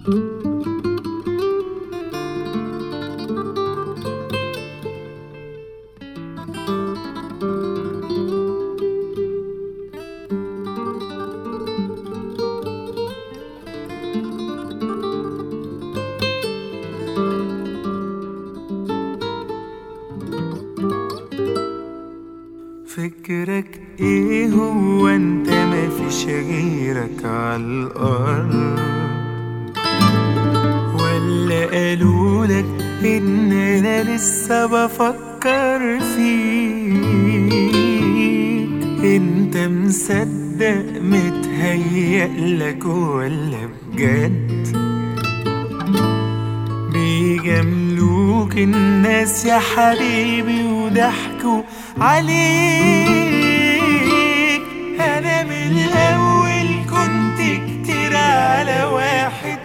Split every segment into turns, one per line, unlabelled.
فكرك ايه هو انت ما فيش غيرك عالارض ولا قالولك ان انا لسه بفكر فيك انت مصدق متهيألك ولا بجد بيجاملوك الناس يا حبيبي وضحكوا عليك انا من الاول كنت كتير على واحد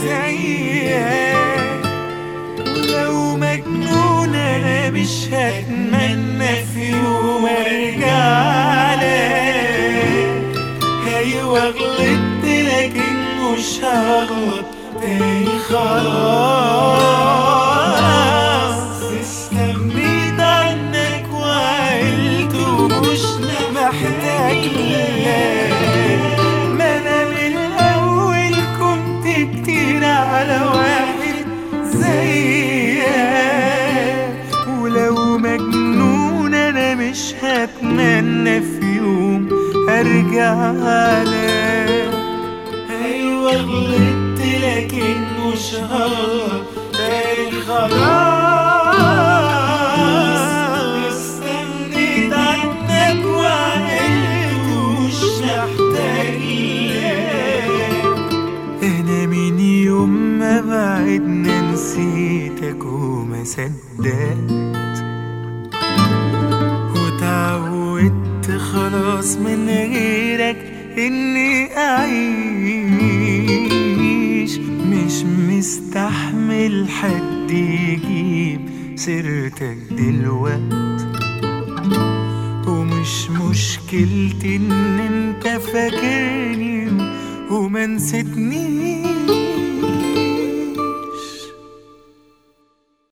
زيك ولو مجنون انا مش هتمنى في يوم ارجع لك ايوه غلطت لكن مش هغلط تاني خلاص استغنيت عنك وعقلت ومش محتاج لك ما انا من الاول كنت كتير على واحد زيك ولو مجنون انا مش هتمنى في يوم ارجع لك ايوه غلطت لكن مش هغلط تاني خلاص استغنيت عنك وعقلت ومش محتاج لك انا من يوم ما بعدنا نسيتك وما صدقت وتعودت خلاص من غيرك اني اعيش مش مستحمل حد يجيب سيرتك دلوقت ومش مشكلتي ان انت فاكرني وما نسيتنيش